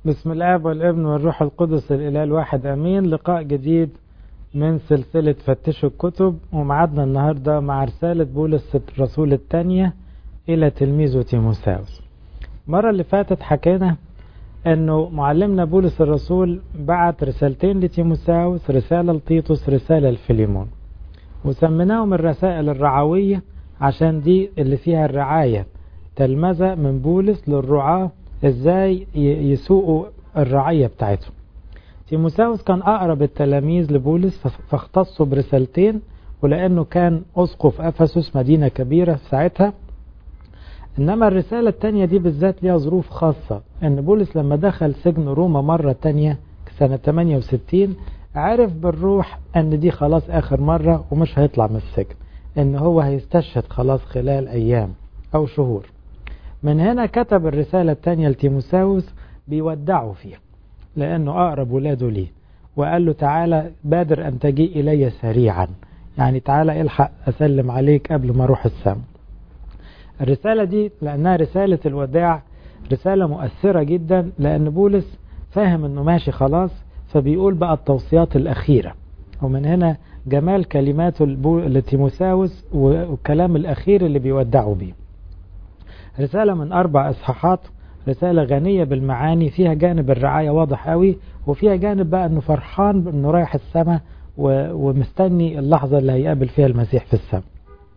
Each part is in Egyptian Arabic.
بسم الاب والابن والروح القدس الاله الواحد امين لقاء جديد من سلسلة فتشوا الكتب ومعادنا النهاردة مع رسالة بولس الرسول الثانية إلى تلميذه تيموساوس المرة اللي فاتت حكينا أنه معلمنا بولس الرسول بعت رسالتين لتيموساوس رسالة لتيتوس رسالة لفيليمون وسميناهم الرسائل الرعوية عشان دي اللي فيها الرعاية تلمذة من بولس للرعاة ازاي يسوقوا الرعية بتاعتهم تيموساوس كان أقرب التلاميذ لبولس فاختصوا برسالتين ولأنه كان أسقف أفسس مدينة كبيرة في ساعتها إنما الرسالة التانية دي بالذات ليها ظروف خاصة إن بولس لما دخل سجن روما مرة تانية سنة 68 عرف بالروح إن دي خلاص آخر مرة ومش هيطلع من السجن إن هو هيستشهد خلاص خلال أيام أو شهور من هنا كتب الرسالة التانية لتيموساوس بيودعه فيها لأنه أقرب ولاده ليه وقال له تعالى بادر أن تجيء إلي سريعا يعني تعالى الحق أسلم عليك قبل ما أروح السماء الرسالة دي لأنها رسالة الوداع رسالة مؤثرة جدا لأن بولس فاهم أنه ماشي خلاص فبيقول بقى التوصيات الأخيرة ومن هنا جمال كلماته لتيموساوس والكلام الأخير اللي بيودعوا بيه رسالة من أربع إصحاحات رسالة غنية بالمعاني فيها جانب الرعاية واضح قوي وفيها جانب بقى أنه فرحان أنه رايح السماء ومستني اللحظة اللي هيقابل فيها المسيح في السماء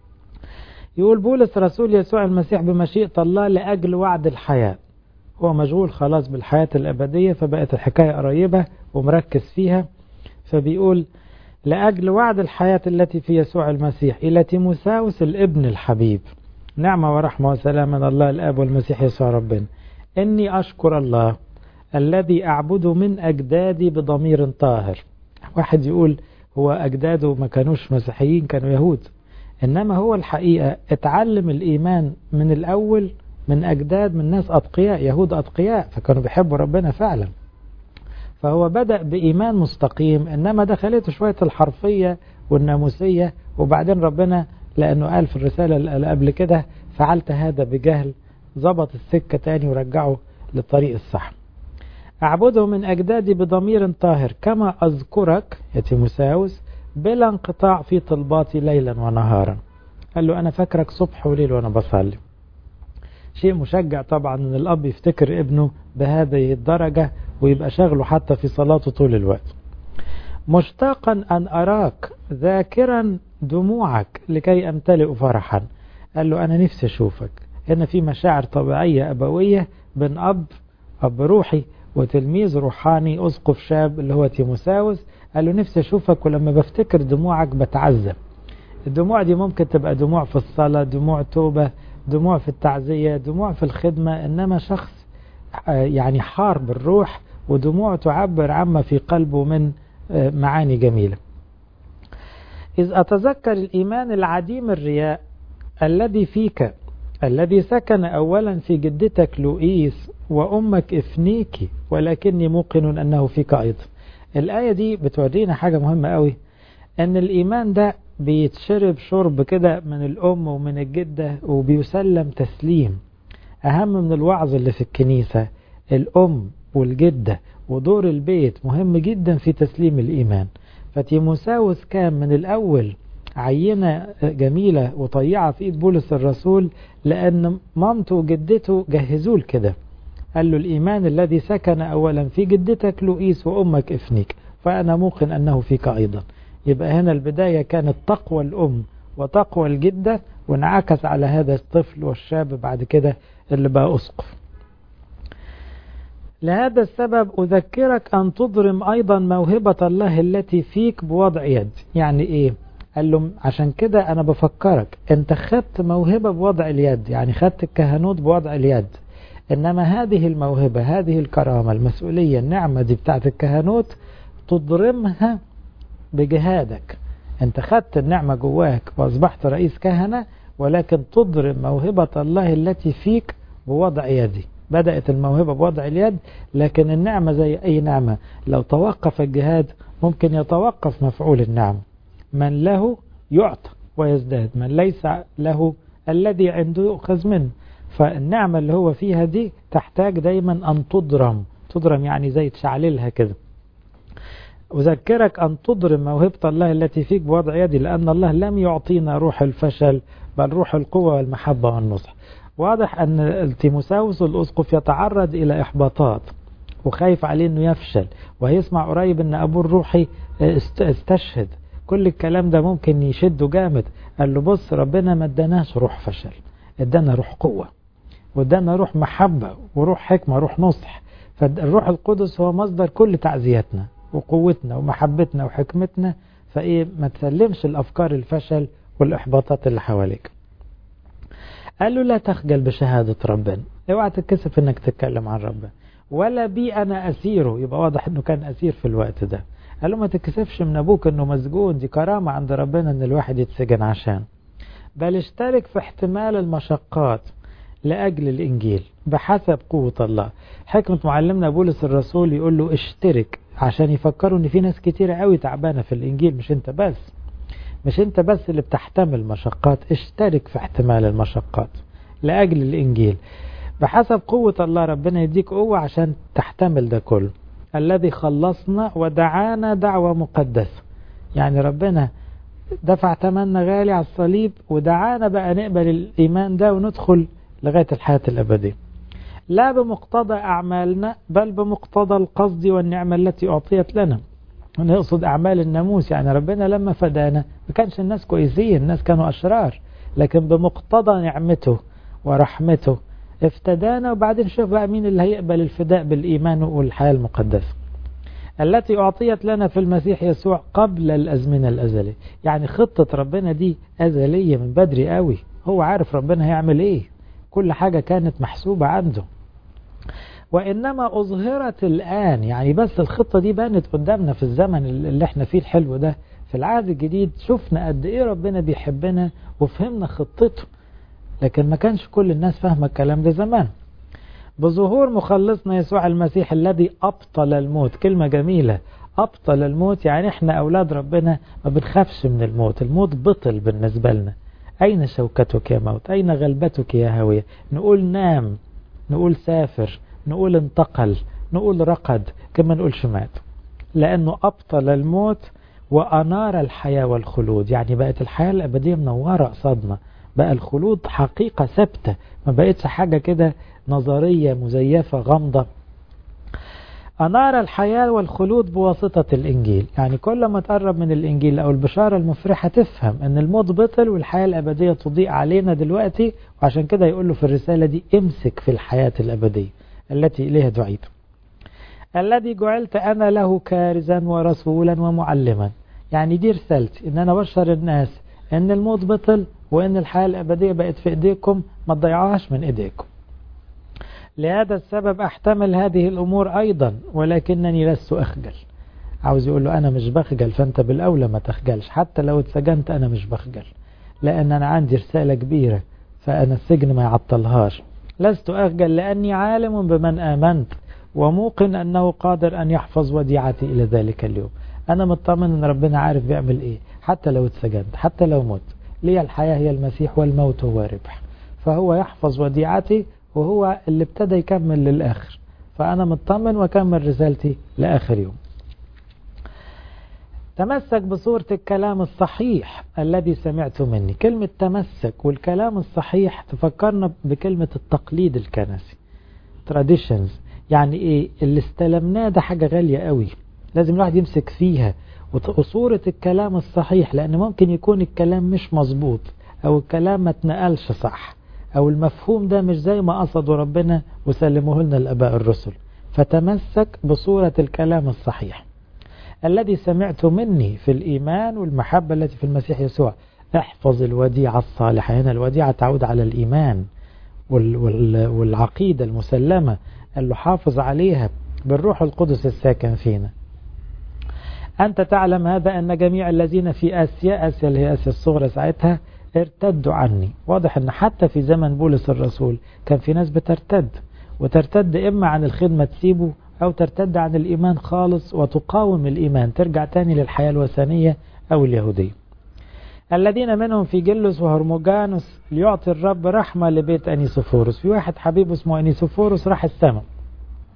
يقول بولس رسول يسوع المسيح بمشيئة الله لأجل وعد الحياة هو مشغول خلاص بالحياة الأبدية فبقت الحكاية قريبة ومركز فيها فبيقول لأجل وعد الحياة التي في يسوع المسيح إلى تيموساوس الابن الحبيب نعمة ورحمة وسلام من الله الآب والمسيح يسوع ربنا إني أشكر الله الذي أعبده من أجدادي بضمير طاهر واحد يقول هو أجداده ما كانوش مسيحيين كانوا يهود إنما هو الحقيقة اتعلم الإيمان من الأول من أجداد من ناس أتقياء يهود أتقياء فكانوا بيحبوا ربنا فعلا فهو بدأ بإيمان مستقيم إنما دخلته شوية الحرفية والناموسية وبعدين ربنا لأنه قال في الرسالة اللي قبل كده فعلت هذا بجهل ظبط السكة تاني ورجعه للطريق الصح أعبده من أجدادي بضمير طاهر كما أذكرك يا تيموساوس بلا انقطاع في طلباتي ليلا ونهارا قال له أنا فاكرك صبح وليل وأنا بصلي شيء مشجع طبعا أن الأب يفتكر ابنه بهذه الدرجة ويبقى شغله حتى في صلاته طول الوقت مشتاقا أن أراك ذاكرا دموعك لكي أمتلئ فرحا قال له أنا نفسي أشوفك هنا في مشاعر طبيعية أبوية بين أب أب روحي وتلميذ روحاني أسقف شاب اللي هو تيموساوس قال له نفسي أشوفك ولما بفتكر دموعك بتعذب الدموع دي ممكن تبقى دموع في الصلاة دموع توبة دموع في التعزية دموع في الخدمة إنما شخص يعني حار بالروح ودموع تعبر عما في قلبه من معاني جميلة إذ أتذكر الإيمان العديم الرياء الذي فيك الذي سكن أولا في جدتك لوئيس وأمك إفنيكي ولكني موقن أنه فيك أيضا الآية دي بتورينا حاجة مهمة قوي أن الإيمان ده بيتشرب شرب كده من الأم ومن الجدة وبيسلم تسليم أهم من الوعظ اللي في الكنيسة الأم والجدة ودور البيت مهم جدا في تسليم الإيمان فتيموساوس كان من الأول عينة جميلة وطيعة في إيد بولس الرسول لأن مامته وجدته جهزوه كده قال له الإيمان الذي سكن أولا في جدتك لؤيس وأمك إفنيك فأنا موقن أنه فيك أيضا يبقى هنا البداية كانت تقوى الأم وتقوى الجدة وانعكس على هذا الطفل والشاب بعد كده اللي بقى أسقف لهذا السبب أذكرك أن تضرم أيضا موهبة الله التي فيك بوضع يد يعني إيه قال له عشان كده أنا بفكرك أنت خدت موهبة بوضع اليد يعني خدت الكهنوت بوضع اليد إنما هذه الموهبة هذه الكرامة المسؤولية النعمة دي بتاعت الكهنوت تضرمها بجهادك أنت خدت النعمة جواك وأصبحت رئيس كهنة ولكن تضرم موهبة الله التي فيك بوضع يدي بدأت الموهبة بوضع اليد لكن النعمة زي أي نعمة لو توقف الجهاد ممكن يتوقف مفعول النعم من له يعطى ويزداد من ليس له الذي عنده يؤخذ منه فالنعمة اللي هو فيها دي تحتاج دايما أن تضرم تضرم يعني زي تشعللها كده أذكرك أن تضرم موهبة الله التي فيك بوضع يدي لأن الله لم يعطينا روح الفشل بل روح القوة والمحبة والنصح واضح أن تيموساوس الأسقف يتعرض إلى إحباطات وخايف عليه أنه يفشل وهيسمع قريب أن أبوه الروحي استشهد كل الكلام ده ممكن يشده جامد قال له بص ربنا ما اداناش روح فشل ادانا روح قوة وادانا روح محبة وروح حكمة روح نصح فالروح القدس هو مصدر كل تعزيتنا وقوتنا ومحبتنا وحكمتنا فايه ما تسلمش الافكار الفشل والاحباطات اللي حواليك قال له لا تخجل بشهادة ربنا اوعى تتكسف انك تتكلم عن ربنا ولا بي انا اسيره يبقى واضح انه كان اسير في الوقت ده قال له ما تتكسفش من ابوك انه مسجون دي كرامة عند ربنا ان الواحد يتسجن عشان بل اشترك في احتمال المشقات لأجل الإنجيل بحسب قوة الله حكمة معلمنا بولس الرسول يقول له اشترك عشان يفكروا ان في ناس كتيرة قوي تعبانة في الإنجيل مش انت بس مش انت بس اللي بتحتمل مشقات اشترك في احتمال المشقات لأجل الإنجيل بحسب قوة الله ربنا يديك قوة عشان تحتمل ده كله الذي خلصنا ودعانا دعوة مقدسة يعني ربنا دفع ثمننا غالي على الصليب ودعانا بقى نقبل الإيمان ده وندخل لغاية الحياة الأبدية لا بمقتضى أعمالنا بل بمقتضى القصد والنعمة التي أعطيت لنا نقصد أعمال الناموس يعني ربنا لما فدانا ما كانش الناس كويسين الناس كانوا أشرار لكن بمقتضى نعمته ورحمته افتدانا وبعدين شوف بقى مين اللي هيقبل الفداء بالإيمان والحياة المقدسة التي أعطيت لنا في المسيح يسوع قبل الأزمنة الأزلية يعني خطة ربنا دي أزلية من بدري قوي هو عارف ربنا هيعمل إيه كل حاجة كانت محسوبة عنده وإنما أظهرت الآن يعني بس الخطة دي بانت قدامنا في الزمن اللي احنا فيه الحلو ده في العهد الجديد شفنا قد إيه ربنا بيحبنا وفهمنا خطته لكن ما كانش كل الناس فاهمة الكلام ده زمان بظهور مخلصنا يسوع المسيح الذي أبطل الموت كلمة جميلة أبطل الموت يعني احنا أولاد ربنا ما بنخافش من الموت الموت بطل بالنسبة لنا أين شوكتك يا موت أين غلبتك يا هاوية نقول نام نقول سافر نقول انتقل نقول رقد كما نقولش مات لأنه أبطل الموت وأنار الحياة والخلود يعني بقت الحياة الأبدية منورة قصادنا بقى الخلود حقيقة ثابتة ما بقتش حاجة كده نظرية مزيفة غامضة أنار الحياة والخلود بواسطة الإنجيل يعني كل ما تقرب من الإنجيل أو البشارة المفرحة تفهم أن الموت بطل والحياة الأبدية تضيء علينا دلوقتي وعشان كده يقول له في الرسالة دي امسك في الحياة الأبدية التي إليها دعيت الذي جعلت أنا له كارزا ورسولا ومعلما يعني دي رسالتي أن أنا بشر الناس أن الموت بطل وأن الحياة الأبدية بقت في إيديكم ما تضيعوهاش من إيديكم لهذا السبب أحتمل هذه الأمور أيضا ولكنني لست أخجل عاوز يقول له أنا مش بخجل فأنت بالأولى ما تخجلش حتى لو اتسجنت أنا مش بخجل لأن أنا عندي رسالة كبيرة فأنا السجن ما يعطلهاش لست أخجل لأني عالم بمن آمنت وموقن أنه قادر أن يحفظ وديعتي إلى ذلك اليوم أنا مطمن أن ربنا عارف بيعمل إيه حتى لو اتسجنت حتى لو مت لي الحياة هي المسيح والموت هو ربح فهو يحفظ وديعتي وهو اللي ابتدى يكمل للآخر فأنا مطمن وأكمل رسالتي لآخر يوم تمسك بصورة الكلام الصحيح الذي سمعت مني كلمة تمسك والكلام الصحيح تفكرنا بكلمة التقليد الكنسي traditions يعني ايه اللي استلمناه ده حاجة غالية قوي لازم الواحد يمسك فيها وصورة الكلام الصحيح لأن ممكن يكون الكلام مش مظبوط أو الكلام ما اتنقلش صح أو المفهوم ده مش زي ما قصده ربنا وسلمه لنا الأباء الرسل فتمسك بصورة الكلام الصحيح الذي سمعت مني في الإيمان والمحبة التي في المسيح يسوع احفظ الوديعة الصالحة هنا الوديعة تعود على الإيمان والعقيدة المسلمة اللي حافظ عليها بالروح القدس الساكن فينا أنت تعلم هذا أن جميع الذين في آسيا آسيا اللي هي آسيا الصغرى ساعتها ارتدوا عني واضح أن حتى في زمن بولس الرسول كان في ناس بترتد وترتد إما عن الخدمة تسيبه أو ترتد عن الإيمان خالص وتقاوم الإيمان ترجع تاني للحياة الوثنية أو اليهودية الذين منهم في جلس وهرموجانوس ليعطي الرب رحمة لبيت أنيسوفورس في واحد حبيب اسمه أنيسوفورس راح السماء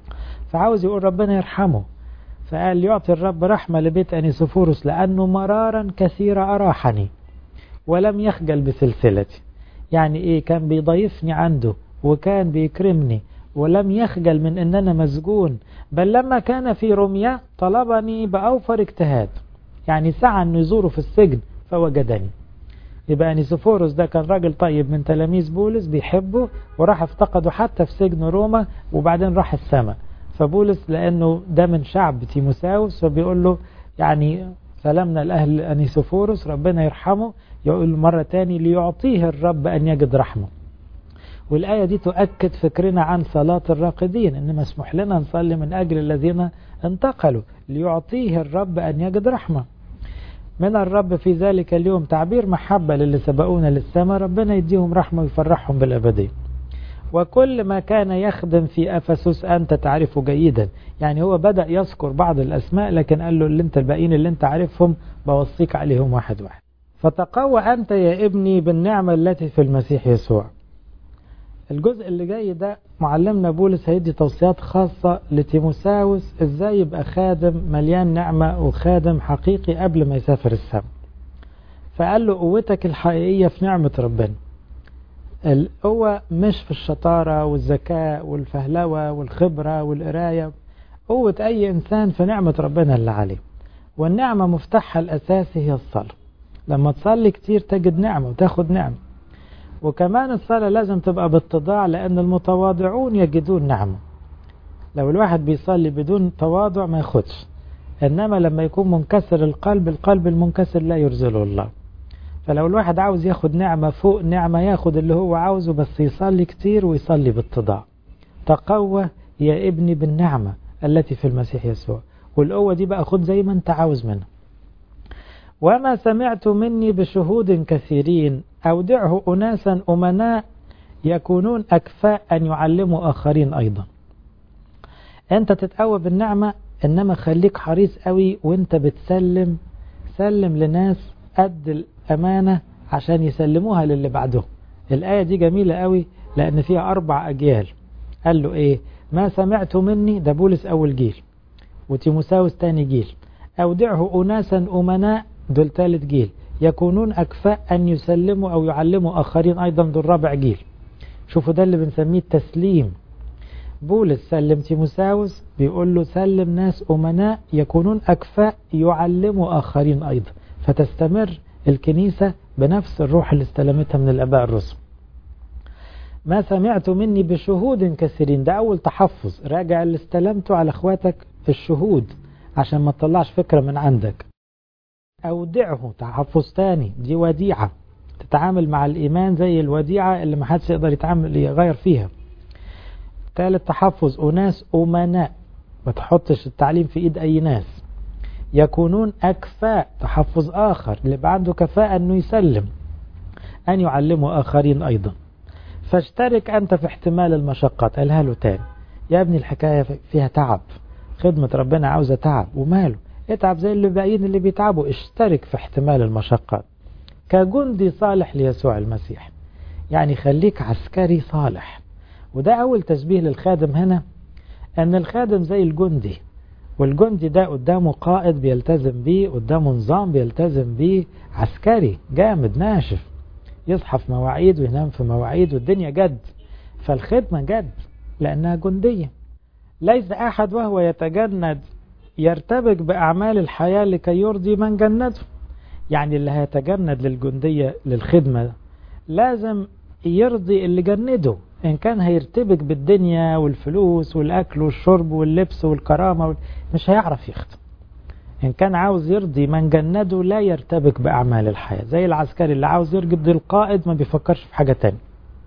فعاوز يقول ربنا يرحمه فقال يعطي الرب رحمة لبيت أنيسوفوروس لأنه مرارا كثيرة أراحني ولم يخجل بسلسلتي يعني إيه كان بيضيفني عنده وكان بيكرمني ولم يخجل من أن أنا مسجون بل لما كان في روميا طلبني بأوفر اجتهاد يعني سعى أنه يزوره في السجن فوجدني يبقى أنيسوفوروس ده كان راجل طيب من تلاميذ بولس بيحبه وراح افتقده حتى في سجن روما وبعدين راح السماء فبولس لأنه ده من شعب تيموساوس فبيقول له يعني سلامنا الأهل أنيسوفوروس ربنا يرحمه يقول مرة تاني ليعطيه الرب أن يجد رحمه والآية دي تؤكد فكرنا عن صلاة الراقدين إن مسموح لنا نصلي من أجل الذين انتقلوا ليعطيه الرب أن يجد رحمة من الرب في ذلك اليوم تعبير محبة للي سبقونا للسماء ربنا يديهم رحمة ويفرحهم بالأبدية وكل ما كان يخدم في أفسس أنت تعرفه جيدا يعني هو بدأ يذكر بعض الأسماء لكن قال له اللي انت الباقيين اللي انت عارفهم بوصيك عليهم واحد واحد فتقوى أنت يا ابني بالنعمة التي في المسيح يسوع الجزء اللي جاي ده معلمنا بولس هيدي توصيات خاصة لتيموساوس ازاي يبقى خادم مليان نعمة وخادم حقيقي قبل ما يسافر السماء فقال له قوتك الحقيقية في نعمة ربنا القوة مش في الشطارة والذكاء والفهلوة والخبرة والقراية قوة أي إنسان في نعمة ربنا اللي عليه والنعمة مفتاحها الأساسي هي الصلاة لما تصلي كتير تجد نعمة وتاخد نعمة وكمان الصلاة لازم تبقى باتضاع لأن المتواضعون يجدون نعمة لو الواحد بيصلي بدون تواضع ما ياخدش إنما لما يكون منكسر القلب القلب المنكسر لا يرزله الله فلو الواحد عاوز ياخد نعمة فوق نعمة ياخد اللي هو عاوزه بس يصلي كتير ويصلي باتضاع تقوى يا ابني بالنعمة التي في المسيح يسوع والقوة دي بقى خد زي ما انت عاوز منها وما سمعت مني بشهود كثيرين أودعه أناسا أمناء يكونون أكفاء أن يعلموا آخرين أيضا أنت تتقوى بالنعمة إنما خليك حريص قوي وانت بتسلم سلم لناس قد الأمانة عشان يسلموها للي بعدهم الآية دي جميلة قوي لأن فيها أربع أجيال قال له إيه ما سمعت مني ده بولس أول جيل وتيموساوس تاني جيل أودعه أناسا أمناء دول ثالث جيل يكونون أكفاء أن يسلموا أو يعلموا آخرين أيضا دول رابع جيل شوفوا ده اللي بنسميه التسليم بولس سلم تيموساوس بيقول له سلم ناس أمناء يكونون أكفاء يعلموا آخرين أيضا فتستمر الكنيسة بنفس الروح اللي استلمتها من الأباء الرسل ما سمعت مني بشهود كثيرين ده أول تحفظ راجع اللي استلمته على أخواتك في الشهود عشان ما تطلعش فكرة من عندك أودعه تحفظ تاني دي وديعة تتعامل مع الإيمان زي الوديعة اللي ما حدش يقدر يتعامل يغير فيها ثالث تحفظ أناس أمناء ما تحطش التعليم في إيد أي ناس يكونون أكفاء تحفظ آخر اللي بقى عنده كفاءة أنه يسلم أن يعلموا آخرين أيضا فاشترك أنت في احتمال المشقات قالها له تاني يا ابني الحكاية فيها تعب خدمة ربنا عاوزة تعب وماله اتعب زي اللي باقيين اللي بيتعبوا اشترك في احتمال المشقات كجندي صالح ليسوع المسيح يعني خليك عسكري صالح وده أول تشبيه للخادم هنا أن الخادم زي الجندي والجندي ده قدامه قائد بيلتزم بيه قدامه نظام بيلتزم بيه عسكري جامد ناشف يصحى في مواعيد وينام في مواعيد والدنيا جد فالخدمة جد لأنها جندية ليس أحد وهو يتجند يرتبك بأعمال الحياة لكي يرضي من جنده يعني اللي هيتجند للجندية للخدمة لازم يرضي اللي جنده إن كان هيرتبك بالدنيا والفلوس والأكل والشرب واللبس والكرامة وال... مش هيعرف يخدم إن كان عاوز يرضي من جنده لا يرتبك بأعمال الحياة زي العسكري اللي عاوز يرضي القائد ما بيفكرش في حاجة تانية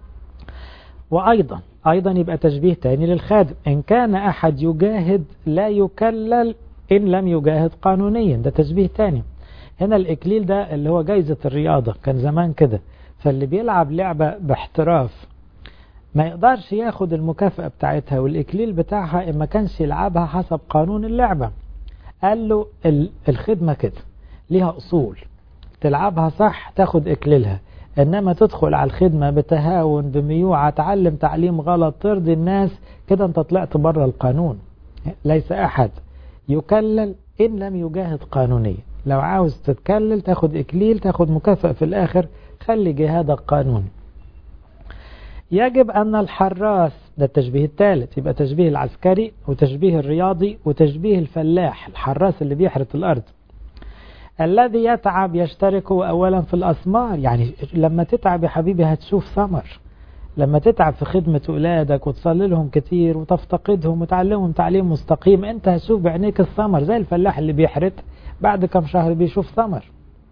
وأيضا أيضا يبقى تشبيه تاني للخادم إن كان أحد يجاهد لا يكلل إن لم يجاهد قانونيا ده تشبيه تاني هنا الإكليل ده اللي هو جايزة الرياضة كان زمان كده فاللي بيلعب لعبة باحتراف ما يقدرش ياخد المكافأة بتاعتها والإكليل بتاعها إن ما كانش يلعبها حسب قانون اللعبة قال له الخدمة كده ليها أصول تلعبها صح تاخد إكليلها إنما تدخل على الخدمة بتهاون بميوعة تعلم تعليم غلط ترضي الناس كده أنت طلعت بره القانون ليس أحد يكلل إن لم يجاهد قانونيا لو عاوز تتكلل تاخد إكليل تاخد مكافأة في الآخر خلي جهادك قانوني يجب أن الحراس ده التشبيه الثالث يبقى تشبيه العسكري وتشبيه الرياضي وتشبيه الفلاح الحراس اللي بيحرث الأرض الذي يتعب يشترك أولا في الأثمار يعني لما تتعب يا حبيبي هتشوف ثمر لما تتعب في خدمة أولادك وتصلي لهم كتير وتفتقدهم وتعلمهم تعليم مستقيم أنت هتشوف بعينيك الثمر زي الفلاح اللي بيحرث بعد كم شهر بيشوف ثمر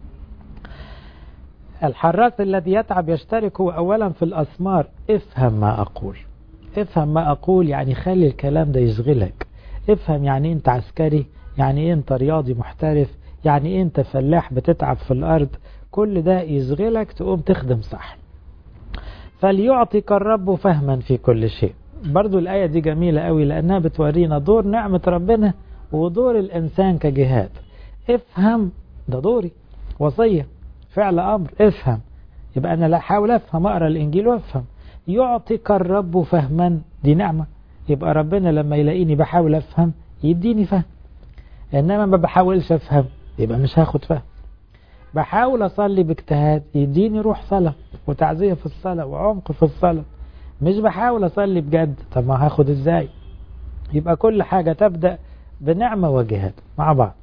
الحراس الذي يتعب يشترك أولا في الأثمار افهم ما أقول افهم ما أقول يعني خلي الكلام ده يشغلك افهم يعني أنت عسكري يعني إيه أنت رياضي محترف يعني إيه أنت فلاح بتتعب في الأرض كل ده يشغلك تقوم تخدم صح فليعطيك الرب فهما في كل شيء برضو الآية دي جميلة قوي لأنها بتورينا دور نعمة ربنا ودور الإنسان كجهاد افهم ده دوري وصية فعل أمر افهم يبقى أنا لا أحاول أفهم أقرأ الإنجيل وأفهم يعطيك الرب فهما دي نعمة يبقى ربنا لما يلاقيني بحاول أفهم يديني فهم إنما ما بحاولش أفهم يبقى مش هاخد فهم بحاول أصلي باجتهاد يديني روح صلاة وتعزية في الصلاة وعمق في الصلاة مش بحاول أصلي بجد طب ما هاخد إزاي يبقى كل حاجة تبدأ بنعمة وجهاد مع بعض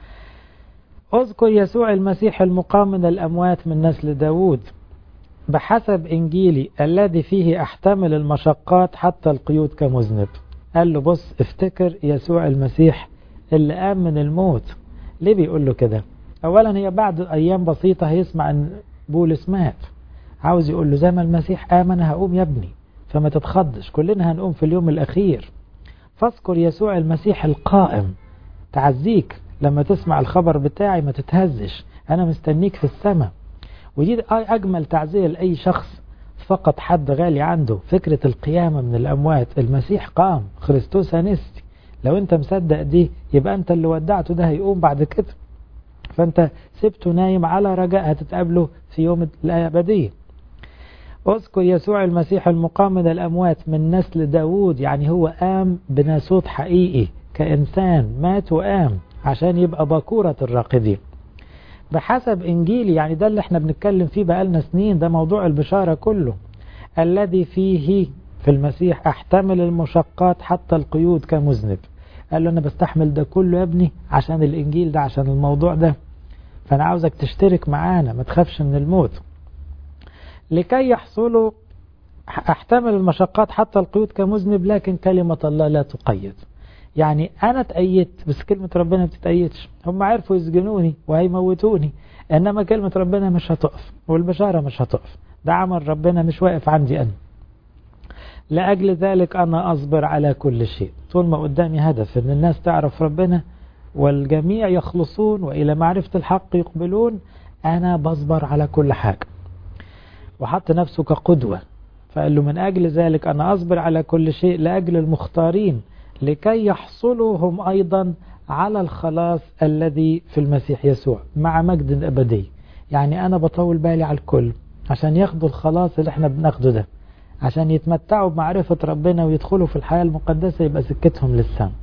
اذكر يسوع المسيح المقام من الأموات من نسل داود بحسب إنجيلي الذي فيه أحتمل المشقات حتى القيود كمذنب قال له بص افتكر يسوع المسيح اللي قام من الموت ليه بيقول له كده أولا هي بعد أيام بسيطة هيسمع أن بولس مات عاوز يقول له زي ما المسيح آمن هقوم يا ابني فما تتخضش كلنا هنقوم في اليوم الأخير فاذكر يسوع المسيح القائم تعزيك لما تسمع الخبر بتاعي ما تتهزش أنا مستنيك في السماء ودي أجمل تعزية لأي شخص فقط حد غالي عنده فكرة القيامة من الأموات المسيح قام خريستوس هنستي لو أنت مصدق دي يبقى أنت اللي ودعته ده هيقوم بعد كده فأنت سبته نايم على رجاء هتتقابله في يوم الأبدية اذكر يسوع المسيح المقام من الأموات من نسل داود يعني هو قام بناسوت حقيقي كإنسان مات وقام عشان يبقى باكورة الراقدين بحسب إنجيلي يعني ده اللي احنا بنتكلم فيه بقالنا سنين ده موضوع البشارة كله الذي فيه في المسيح احتمل المشقات حتى القيود كمذنب قال له أنا بستحمل ده كله يا ابني عشان الإنجيل ده عشان الموضوع ده فأنا عاوزك تشترك معانا ما تخافش من الموت لكي يحصلوا احتمل المشقات حتى القيود كمذنب لكن كلمة الله لا تقيد يعني أنا تأيدت بس كلمة ربنا ما بتتأيدش هم عرفوا يسجنوني وهيموتوني إنما كلمة ربنا مش هتقف والبشارة مش هتقف ده عمل ربنا مش واقف عندي أنا لأجل ذلك أنا أصبر على كل شيء طول ما قدامي هدف أن الناس تعرف ربنا والجميع يخلصون وإلى معرفة الحق يقبلون أنا بصبر على كل حاجة وحط نفسه كقدوة فقال له من أجل ذلك أنا أصبر على كل شيء لأجل المختارين لكي يحصلوا هم أيضا على الخلاص الذي في المسيح يسوع مع مجد أبدي يعني أنا بطول بالي على الكل عشان ياخدوا الخلاص اللي احنا بناخده ده عشان يتمتعوا بمعرفة ربنا ويدخلوا في الحياة المقدسة يبقى سكتهم للسم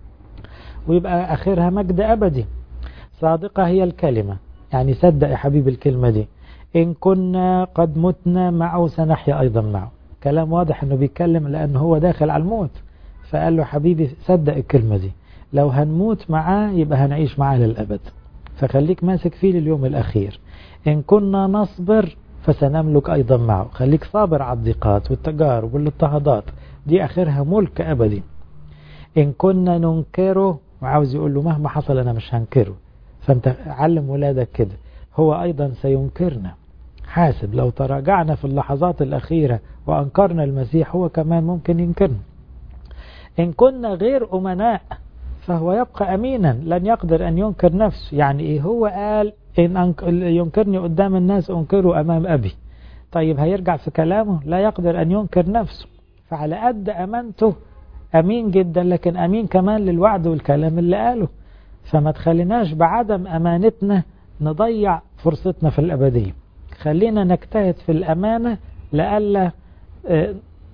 ويبقى آخرها مجد أبدي صادقة هي الكلمة يعني صدق يا حبيبي الكلمة دي إن كنا قد متنا معه سنحيا أيضا معه كلام واضح أنه بيتكلم لأنه هو داخل على الموت فقال له حبيبي صدق الكلمة دي لو هنموت معاه يبقى هنعيش معاه للأبد فخليك ماسك فيه لليوم الأخير إن كنا نصبر فسنملك أيضا معه خليك صابر على الضيقات والتجارب والاضطهادات دي آخرها ملك أبدي إن كنا ننكره وعاوز يقول له مهما حصل أنا مش هنكره فأنت علم ولادك كده هو أيضا سينكرنا حاسب لو تراجعنا في اللحظات الأخيرة وأنكرنا المسيح هو كمان ممكن ينكرنا إن كنا غير أمناء فهو يبقى أمينا لن يقدر أن ينكر نفسه يعني إيه هو قال إن ينكرني قدام الناس أنكره أمام أبي طيب هيرجع في كلامه لا يقدر أن ينكر نفسه فعلى قد أمانته أمين جدا لكن أمين كمان للوعد والكلام اللي قاله فما تخليناش بعدم أمانتنا نضيع فرصتنا في الأبدية خلينا نجتهد في الأمانة لألا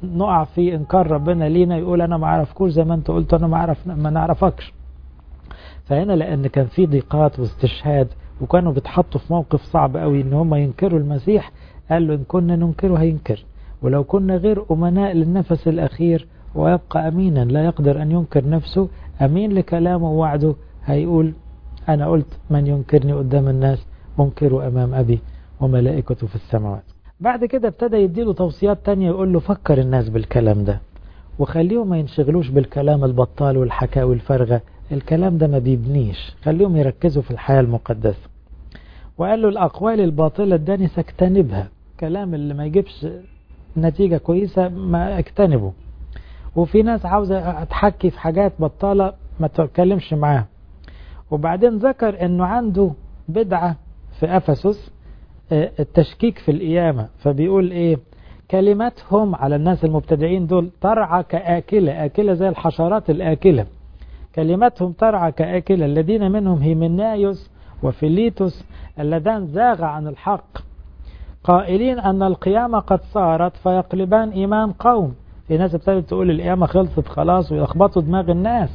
نقع في انكار ربنا لينا يقول انا ما اعرفكوش زي ما انت قلت انا ما اعرف ما نعرفكش فهنا لان كان في ضيقات واستشهاد وكانوا بيتحطوا في موقف صعب قوي ان هم ينكروا المسيح قال له ان كنا ننكره هينكر ولو كنا غير امناء للنفس الاخير ويبقى امينا لا يقدر ان ينكر نفسه امين لكلامه ووعده هيقول انا قلت من ينكرني قدام الناس انكره امام ابي وملائكته في السماوات بعد كده ابتدى يديله توصيات تانية يقول له فكر الناس بالكلام ده وخليهم ما ينشغلوش بالكلام البطال والحكاوي الفارغة الكلام ده ما بيبنيش خليهم يركزوا في الحياة المقدسة وقال له الأقوال الباطلة الدانسة اجتنبها كلام اللي ما يجيبش نتيجة كويسة ما اجتنبه وفي ناس عاوزة تحكي في حاجات بطالة ما تتكلمش معاها وبعدين ذكر انه عنده بدعة في أفسس التشكيك في القيامة فبيقول ايه كلماتهم على الناس المبتدعين دول ترعى كآكلة آكلة زي الحشرات الآكلة كلماتهم ترعى كآكلة الذين منهم هيمنايوس وفيليتوس اللذان زاغ عن الحق قائلين أن القيامة قد صارت فيقلبان إيمان قوم في ناس ابتدت تقول القيامة خلصت خلاص ويلخبطوا دماغ الناس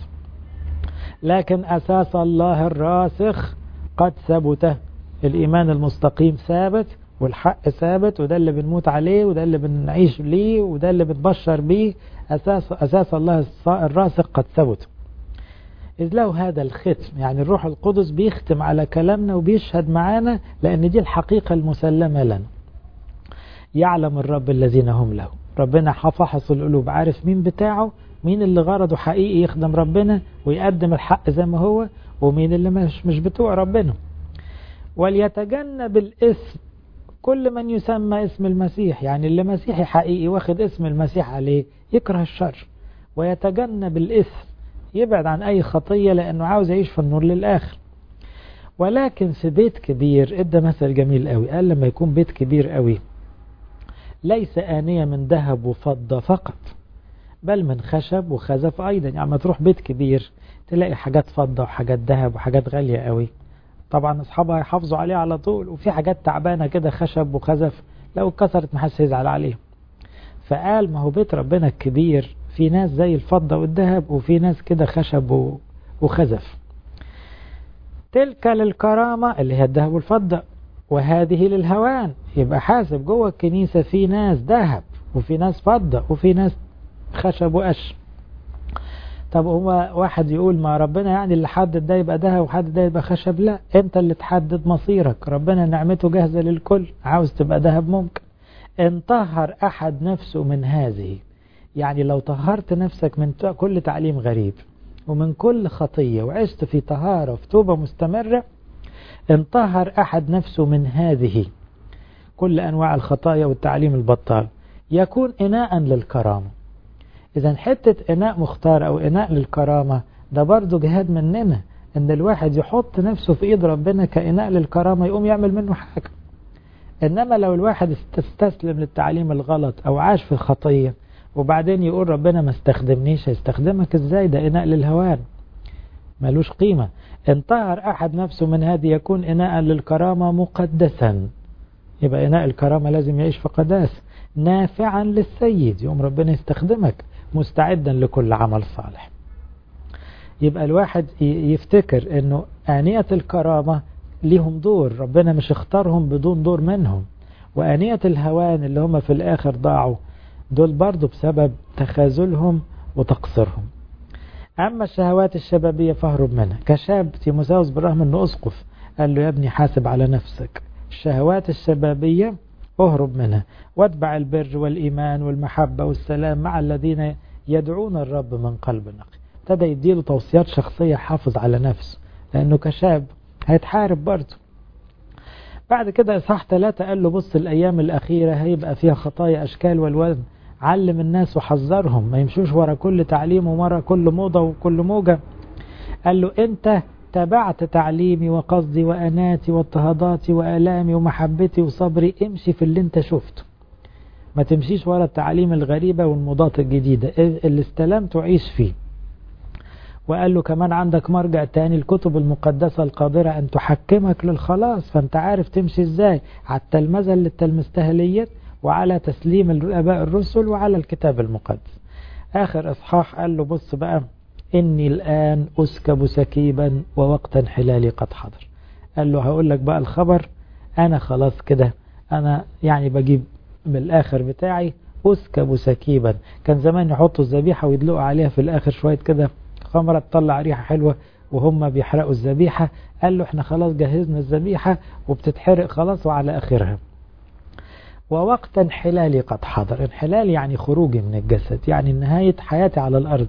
لكن أساس الله الراسخ قد ثبته الإيمان المستقيم ثابت والحق ثابت وده اللي بنموت عليه وده اللي بنعيش ليه وده اللي بتبشر بيه أساس, أساس الله الراسخ قد ثبت إذ له هذا الختم يعني الروح القدس بيختم على كلامنا وبيشهد معانا لأن دي الحقيقة المسلمة لنا يعلم الرب الذين هم له ربنا فحص القلوب عارف مين بتاعه مين اللي غرضه حقيقي يخدم ربنا ويقدم الحق زي ما هو ومين اللي مش, مش بتوع ربنا وليتجنب الاسم كل من يسمى اسم المسيح يعني اللي مسيحي حقيقي واخد اسم المسيح عليه يكره الشر ويتجنب الاسم يبعد عن أي خطية لأنه عاوز يعيش في النور للآخر ولكن في بيت كبير ادى مثل جميل قوي قال لما يكون بيت كبير قوي ليس آنية من ذهب وفضة فقط بل من خشب وخزف أيضا يعني ما تروح بيت كبير تلاقي حاجات فضة وحاجات ذهب وحاجات غالية قوي طبعا أصحابها يحافظوا عليه على طول وفي حاجات تعبانة كده خشب وخزف لو اتكسرت محدش يزعل عليه فقال ما هو بيت ربنا الكبير في ناس زي الفضة والذهب وفي ناس كده خشب وخزف تلك للكرامة اللي هي الذهب والفضة وهذه للهوان يبقى حاسب جوه الكنيسة في ناس ذهب وفي ناس فضة وفي ناس خشب وقش طب هو واحد يقول ما ربنا يعني اللي حدد ده يبقى ذهب وحدد ده يبقى خشب لا انت اللي تحدد مصيرك ربنا نعمته جاهزة للكل عاوز تبقى ذهب ممكن ان طهر احد نفسه من هذه يعني لو طهرت نفسك من كل تعليم غريب ومن كل خطية وعشت في طهارة في توبة مستمرة ان طهر أحد نفسه من هذه كل أنواع الخطايا والتعليم البطال يكون إناء للكرامة إذا حتة إناء مختار أو إناء للكرامة ده برضو جهاد مننا إن الواحد يحط نفسه في إيد ربنا كإناء للكرامة يقوم يعمل منه حاجة إنما لو الواحد استسلم للتعليم الغلط أو عاش في الخطية وبعدين يقول ربنا ما استخدمنيش هيستخدمك ازاي ده إناء للهوان ملوش قيمة ان طهر أحد نفسه من هذه يكون إناء للكرامة مقدسا يبقى إناء الكرامة لازم يعيش في قداس نافعا للسيد يوم ربنا يستخدمك مستعدا لكل عمل صالح يبقى الواحد يفتكر انه آنية الكرامة ليهم دور ربنا مش اختارهم بدون دور منهم وآنية الهوان اللي هم في الآخر ضاعوا دول برضو بسبب تخاذلهم وتقصيرهم أما الشهوات الشبابية فاهرب منها كشاب تيموساوس بالرغم أنه أسقف قال له يا ابني حاسب على نفسك الشهوات الشبابية اهرب منها واتبع البر والإيمان والمحبة والسلام مع الذين يدعون الرب من قلب نقي ابتدى يديله توصيات شخصية حافظ على نفسه لأنه كشاب هيتحارب برضه بعد كده إصحاح ثلاثة قال له بص الأيام الأخيرة هيبقى فيها خطايا أشكال والوزن علم الناس وحذرهم ما يمشوش ورا كل تعليم وورا كل موضة وكل موجة قال له أنت تبعت تعليمي وقصدي وأناتي واضطهاداتي وآلامي ومحبتي وصبري امشي في اللي انت شفته ما تمشيش ورا التعليم الغريبة والموضات الجديدة اللي استلمته عيش فيه وقال له كمان عندك مرجع تاني الكتب المقدسة القادرة أن تحكمك للخلاص فأنت عارف تمشي إزاي على التلمذة اللي تلمستها ليت وعلى تسليم الآباء الرسل وعلى الكتاب المقدس آخر إصحاح قال له بص بقى إني الآن أسكب سكيبا ووقت انحلالي قد حضر قال له هقول لك بقى الخبر أنا خلاص كده أنا يعني بجيب من الآخر بتاعي أسكب سكيبا كان زمان يحطوا الذبيحة ويدلقوا عليها في الآخر شوية كده خمرة تطلع ريحة حلوة وهم بيحرقوا الذبيحة قال له احنا خلاص جهزنا الذبيحة وبتتحرق خلاص وعلى آخرها ووقت انحلالي قد حضر انحلال يعني خروجي من الجسد يعني نهاية حياتي على الأرض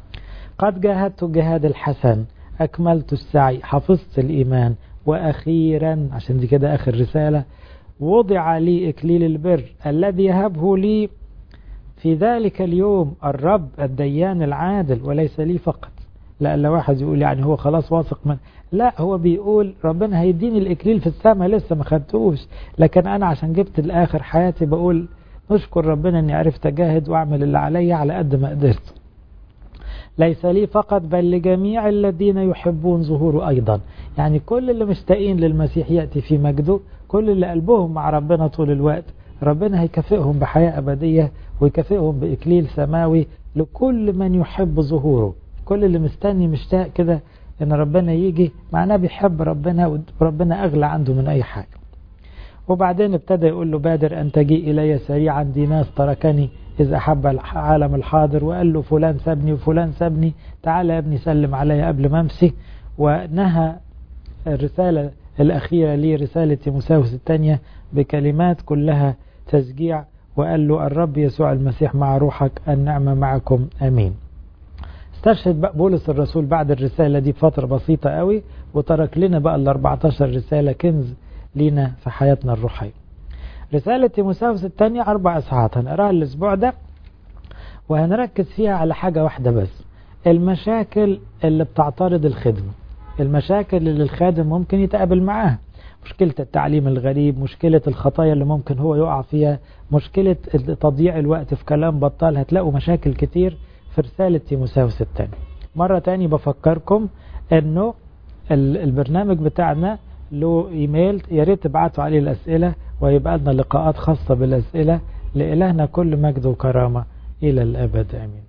قد جاهدت الجهاد الحسن أكملت السعي حفظت الإيمان وأخيرا عشان دي كده آخر رسالة وضع لي إكليل البر الذي يهبه لي في ذلك اليوم الرب الديان العادل وليس لي فقط لا الا واحد يقول يعني هو خلاص واثق من لا هو بيقول ربنا هيديني الاكليل في السماء لسه ما خدتوش لكن انا عشان جبت الاخر حياتي بقول نشكر ربنا اني عرفت اجاهد واعمل اللي عليا على قد ما قدرت ليس لي فقط بل لجميع الذين يحبون ظهوره ايضا يعني كل اللي مشتاقين للمسيح ياتي في مجده كل اللي قلبهم مع ربنا طول الوقت ربنا هيكافئهم بحياه ابديه ويكافئهم باكليل سماوي لكل من يحب ظهوره كل اللي مستني مشتاق كده ان ربنا يجي معناه بيحب ربنا وربنا اغلى عنده من اي حاجه وبعدين ابتدى يقول له بادر ان تجي الي سريعا دي ناس تركني اذ احب العالم الحاضر وقال له فلان سابني وفلان سابني تعالى يا ابني سلم عليا قبل ما امشي ونهى الرساله الاخيره لي رساله تيموساوس الثانيه بكلمات كلها تشجيع وقال له الرب يسوع المسيح مع روحك النعمه معكم امين استشهد بقى بولس الرسول بعد الرسالة دي بفترة بسيطة قوي وترك لنا بقى ال 14 رسالة كنز لينا في حياتنا الروحية رسالة تيموساوس الثانية أربع إصحاحات هنقراها الأسبوع ده وهنركز فيها على حاجة واحدة بس المشاكل اللي بتعترض الخدمة المشاكل اللي الخادم ممكن يتقابل معاها مشكلة التعليم الغريب مشكلة الخطايا اللي ممكن هو يقع فيها مشكلة تضييع الوقت في كلام بطال هتلاقوا مشاكل كتير في رسالة تيموساوس الثاني مرة تاني بفكركم انه البرنامج بتاعنا له ايميل يا ريت تبعتوا عليه الاسئلة ويبقى لنا لقاءات خاصة بالاسئلة لإلهنا كل مجد وكرامة إلى الأبد آمين